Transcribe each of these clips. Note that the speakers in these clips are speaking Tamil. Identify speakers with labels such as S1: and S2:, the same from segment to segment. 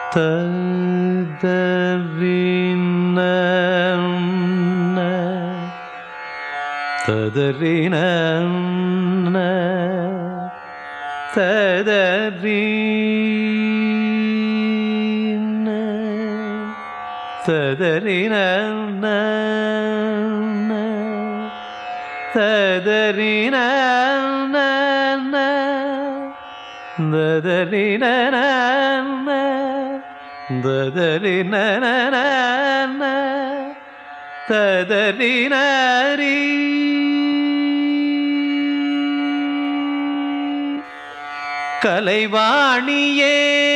S1: ததறின ததறின ததறின ததறின ததறின ததறின ததறின ததறினரி கலைவாணியே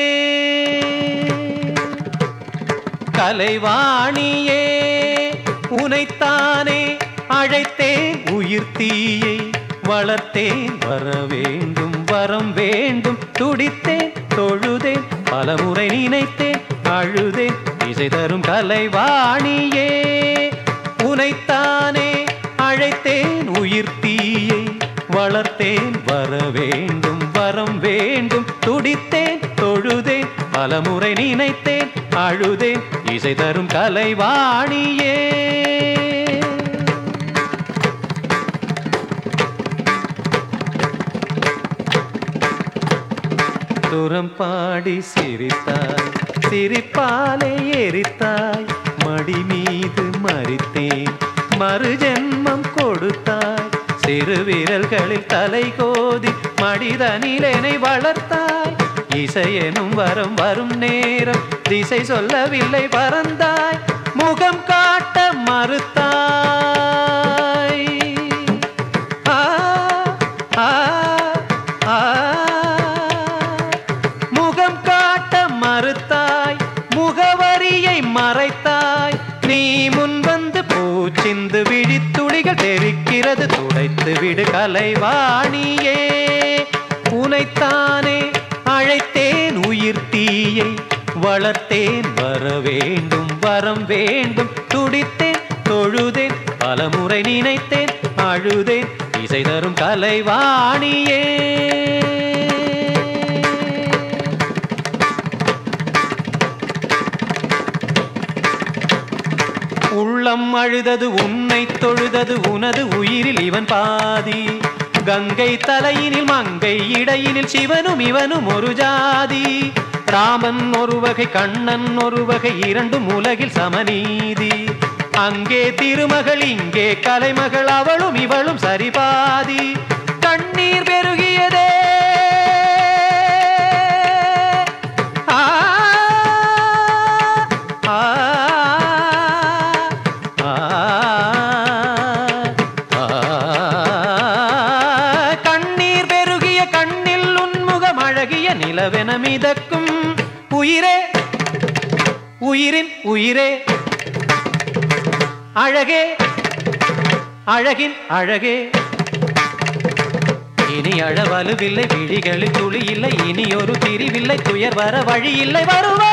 S1: கலைவாணியே உனைத்தானே அழைத்தேன் உயிர் தீயை வளர்த்தேன் வர வேண்டும் வரம் வேண்டும் துடித்தேன் தொழுதேன் பலமுறை நினைத்தேன் அழுதேன் இசை தரும் கலைவாணியே உனைத்தானே அழைத்தேன் உயிர் தீயை வளர்த்தேன் வர வேண்டும் வரம் வேண்டும் துடித்தேன் தொழுதேன் பலமுறை நினைத்தேன் அழுதேன் இசை தரும் கலைவாணியே துரம் பாடி சிரித்தாய் சிரிப்பாலே எரித்தாய் மடி மீது மறித்தேன் மறுஜென்மம் கொடுத்தாய் சிறு விரல்களில் தலை கோதி மடிதனிலனை வளர்த்தாய் இசையெனும் வரம் வரும் நேரம் திசை சொல்லவில்லை பறந்தாய் முகம் காட்ட மறுத்தாய் ஆ ஆ ஆ முகம் காட்ட மறுத்தாய் முகவரியை மறைத்தாய் நீ முன் வந்து பூச்சிந்து விழித்துளிகள் தெரிக்கிறது துடைத்து விடு கலைவாணியே உனைத்தானே அழைத்தேன் உயிர் தீயை வளர்த்தேன் வர வேண்டும் வரம் வேண்டும் துடித்தேன் தொழுதேன் பலமுறை நினைத்தேன் அழுதேன் இசை தரும் கலைவாணியே உள்ளம் அழுதது உன்னை தொழுதது உனது உயிரில் இவன் பாதி கங்கை தலையினில் மங்கை இடையினில் சிவனும் இவனும் ஒரு ஜாதி ராமன் ஒரு வகை கண்ணன் ஒரு வகை இரண்டும் உலகில் சமநீதி அங்கே திருமகள் இங்கே கலைமகள் அவளும் இவளும் சரிபாதி கண்ணீர் பெருகியதே ஆ ஆ ஆ ஆ கண்ணீர் பெருகிய கண்ணில் உன்முகம் அழகிய நிலவென மிதக்கும் உயிரே உயிரின் உயிரே அழகே அழகின் அழகே இனி அழவலுவில்லை விழிகளில் துளி இல்லை இனி ஒரு பிரிவில்லை துயர் வர வழி இல்லை வருவா